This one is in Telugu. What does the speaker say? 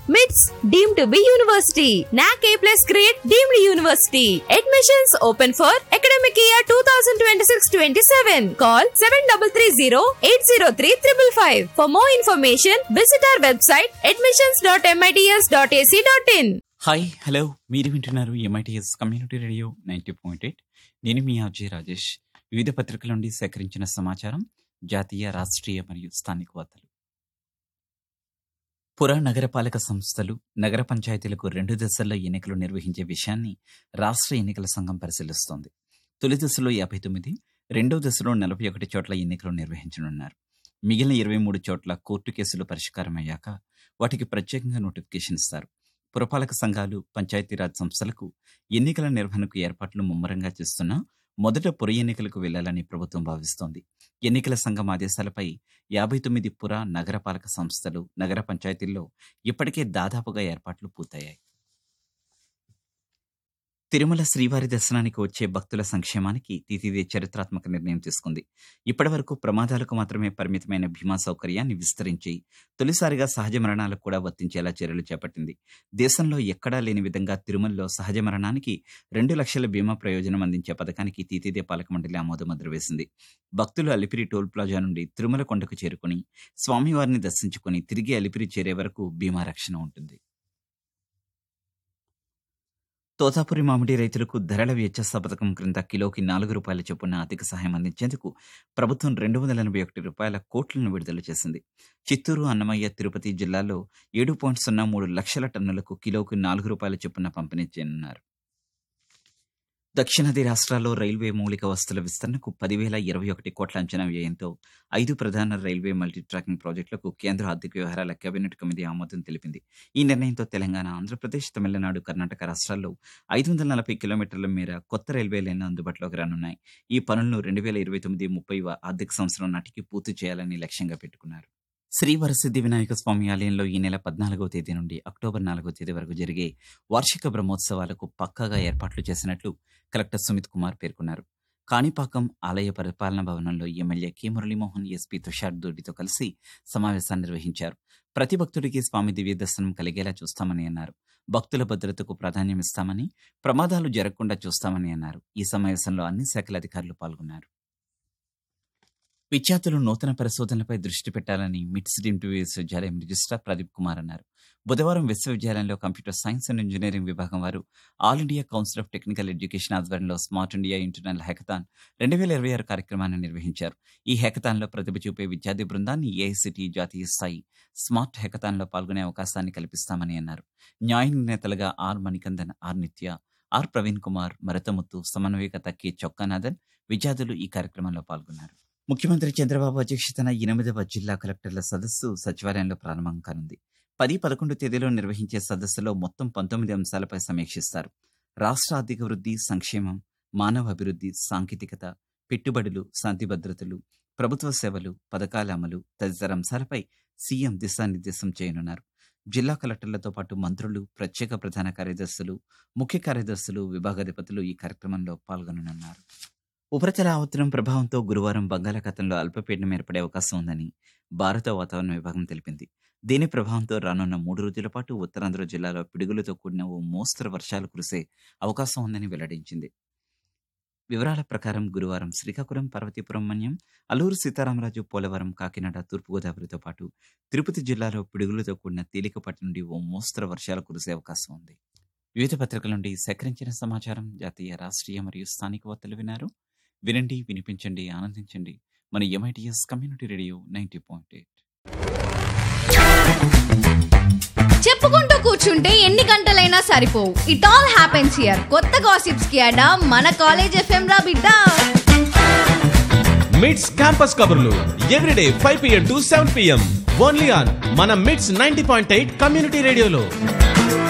MITS deemed to be university. NAC A plus grade deemed university. Admissions open for academic year 2026-27. Call 7330-803-555. For more information, visit our website admissions.mits.ac.in. Hi hello మీరు వింటున్నారు MITS community radio ninety point eight నేను మీ అజయ్ రాజేష్ వివిధ పత్రికల నుండి సేకరించిన సమాచారం జాతీయ రాష్ట్రీయ మరియు స్థానిక వార్తలు పుర నగరపాలక సంస్థలు నగర పంచాయతీలకు రెండు దశల్లో ఎన్నికలు నిర్వహించే విషయాన్ని రాష్ట్ర ఎన్నికల సంఘం పరిశీలిస్తోంది తొలి దశలో యాభై తొమ్మిది రెండో దశలో నలభై ఒకటి చోట్ల ఎన్నికలు నిర్వహించనున్నారు మిగిలిన ఇరవై మూడు చోట్ల కోర్టు కేసులు పరిష్కారమయ్యాక వాటికి ప్రత్యేకంగా నోటిఫికేషన్ ఇస్తారు పురపాలక సంఘాలు పంచాయతీరాజ్ సంస్థలకు ఎన్నికల నిర్వహణకు ఏర్పాట్లు ముమ్మరంగా చేస్తున్నా మొదట పుర ఎన్నికలకు వెళ్లాలని ప్రభుత్వం భావిస్తోంది ఎన్నికల సంఘం ఆదేశాలపై యాభై తొమ్మిది పుర నగరపాలక సంస్థలు నగర పంచాయతీల్లో ఇప్పటికే దాదాపుగా ఏర్పాట్లు పూర్తయ్యాయి తిరుమల శ్రీవారి దర్శనానికి వచ్చే భక్తుల సంక్షేమానికి తితిదే చరిత్రాత్మక నిర్ణయం తీసుకుంది ఇప్పటివరకు ప్రమాదాలకు మాత్రమే పరిమితమైన బీమా సౌకర్యాన్ని విస్తరించి తొలిసారిగా సహజ మరణాలకు కూడా వర్తించేలా చర్యలు చేపట్టింది దేశంలో ఎక్కడా లేని విధంగా తిరుమలలో సహజ మరణానికి రెండు లక్షల బీమా ప్రయోజనం అందించే పథకానికి తీతిదే పాలక మండలి ఆమోదముద్ర వేసింది భక్తులు అలిపిరి టోల్ ప్లాజా నుండి తిరుమల కొండకు చేరుకుని స్వామివారిని దర్శించుకుని తిరిగి అలిపిరి చేరే వరకు బీమా రక్షణ ఉంటుంది తోతాపురి మామిడి రైతులకు ధరల వ్యత్యాస పథకం క్రింద కిలోకి నాలుగు రూపాయల చొప్పున అధిక సహాయం అందించేందుకు ప్రభుత్వం రెండు వందల ఎనభై ఒకటి రూపాయల కోట్లను విడుదల చేసింది చిత్తూరు అన్నమయ్య తిరుపతి జిల్లాల్లో ఏడు పాయింట్ సున్నా మూడు లక్షల టన్నులకు కిలోకి నాలుగు రూపాయల చొప్పున పంపిణీ చేయనున్నారు దక్షిణాది రాష్ట్రాల్లో రైల్వే మౌలిక వస్తువుల విస్తరణకు పదివేల ఇరవై ఒకటి కోట్ల అంచనా వ్యయంతో ఐదు ప్రధాన రైల్వే మల్టీ ట్రాకింగ్ ప్రాజెక్టులకు కేంద్ర ఆర్థిక వ్యవహారాల కేబినెట్ కమిటీ ఆమోదం తెలిపింది ఈ నిర్ణయంతో తెలంగాణ ఆంధ్రప్రదేశ్ తమిళనాడు కర్ణాటక రాష్ట్రాల్లో ఐదు వందల నలభై కిలోమీటర్ల మేర కొత్త రైల్వే లైన్లు అందుబాటులోకి రానున్నాయి ఈ పనులను రెండు వేల ఇరవై తొమ్మిది ముప్పై ఆర్థిక సంవత్సరం నాటికి పూర్తి చేయాలని లక్ష్యంగా పెట్టుకున్నారు శ్రీ వరసిద్ధి వినాయక స్వామి ఆలయంలో ఈ నెల పద్నాలుగవ తేదీ నుండి అక్టోబర్ నాలుగవ తేదీ వరకు జరిగే వార్షిక బ్రహ్మోత్సవాలకు పక్కాగా ఏర్పాట్లు చేసినట్లు కలెక్టర్ సుమిత్ కుమార్ పేర్కొన్నారు కాణిపాకం ఆలయ పరిపాలన భవనంలో MLA K Muralimohan SP Tushar దొడ్డితో కలిసి సమావేశాన్ని నిర్వహించారు ప్రతి భక్తుడికి స్వామి దివ్య దర్శనం కలిగేలా చూస్తామని అన్నారు భక్తుల భద్రతకు ప్రాధాన్యం ఇస్తామని ప్రమాదాలు జరగకుండా చూస్తామని అన్నారు ఈ సమావేశంలో అన్ని శాఖల అధికారులు పాల్గొన్నారు విద్యార్థులు నూతన పరిశోధనలపై దృష్టి పెట్టాలని మిట్స్ డీమ్డ్ విశ్వవిద్యాలయం రిజిస్ట్రార్ ప్రదీప్ కుమార్ అన్నారు బుధవారం విశ్వవిద్యాలయంలో కంప్యూటర్ సైన్స్ అండ్ ఇంజనీరింగ్ విభాగం వారు all India council of technical education ఆధ్వర్యంలో స్మార్ట్ ఇండియా ఇంటర్నల్ హ్యాకథాన్ రెండు వేల ఇరవై ఆరు కార్యక్రమాన్ని నిర్వహించారు ఈ హ్యాకథాన్లో ప్రతిభ చూపే విద్యార్థి బృందాన్ని ఏఐసిటి జాతీయ స్థాయి స్మార్ట్ హ్యాకథాన్లో పాల్గొనే అవకాశాన్ని కల్పిస్తామని అన్నారు న్యాయ నిర్ణేతలుగా R Manikandan R Nithya R Praveen Kumar Marathamuthu సమన్వయకర్త కె చొక్కానాథన్ విద్యార్థులు ఈ కార్యక్రమంలో పాల్గొన్నారు ముఖ్యమంత్రి చంద్రబాబు అధ్యక్షతన ఎనిమిదవ జిల్లా కలెక్టర్ల సదస్సు సచివాలయంలో ప్రారంభం కానుంది పది పదకొండు తేదీలో నిర్వహించే సదస్సులో మొత్తం పంతొమ్మిది అంశాలపై సమీక్షిస్తారు రాష్ట్ర ఆర్థిక వృద్ధి సంక్షేమం మానవ అభివృద్ధి సాంకేతికత పెట్టుబడులు శాంతి భద్రతలు ప్రభుత్వ సేవలు పథకాల అమలు తదితర అంశాలపై సీఎం దిశానిర్దేశం చేయనున్నారు జిల్లా కలెక్టర్లతో పాటు మంత్రులు ప్రత్యేక ప్రధాన కార్యదర్శులు ముఖ్య కార్యదర్శులు విభాగాధిపతులు ఈ కార్యక్రమంలో పాల్గొననున్నారు ఉపరితల ఆవర్తనం ప్రభావంతో గురువారం బంగాళాఖాతంలో అల్పపీడనం ఏర్పడే అవకాశం ఉందని భారత వాతావరణ విభాగం తెలిపింది దీని ప్రభావంతో రానున్న మూడు రోజుల పాటు ఉత్తరాంధ్ర జిల్లాలో పిడుగులతో కూడిన ఓ మోస్తరు వర్షాలు కురిసే అవకాశం ఉందని వెల్లడించింది వివరాల ప్రకారం గురువారం శ్రీకాకుళం పార్వతీపురం మన్యం అల్లూరు సీతారామరాజు పోలవరం కాకినాడ తూర్పుగోదావరితో పాటు తిరుపతి జిల్లాలో పిడుగులతో కూడిన తేలికపాటి నుండి ఓ మోస్తరు వర్షాలు కురిసే అవకాశం ఉంది వివిధ పత్రికల నుండి సేకరించిన సమాచారం జాతీయ రాష్ట్రీయ మరియు స్థానిక వార్తలు విన్నారు వినండి వినిపించండి ఆనందించండి మన MITS community radio ninety point eight చెప్పుకుంటూ కూర్చుంటే ఎన్ని గంటలైనా సరిపోవు ఇట్ ఆల్ హ్యాపెన్స్ హియర్ కొత్త గాసిప్స్ కి అడా మన కాలేజ్ ఎఫ్ఎం రా బిడ్డ మిడ్స్ క్యాంపస్ కబుర్లు everyday five PM to seven PM only on మన MITS ninety point eight community రేడియోలో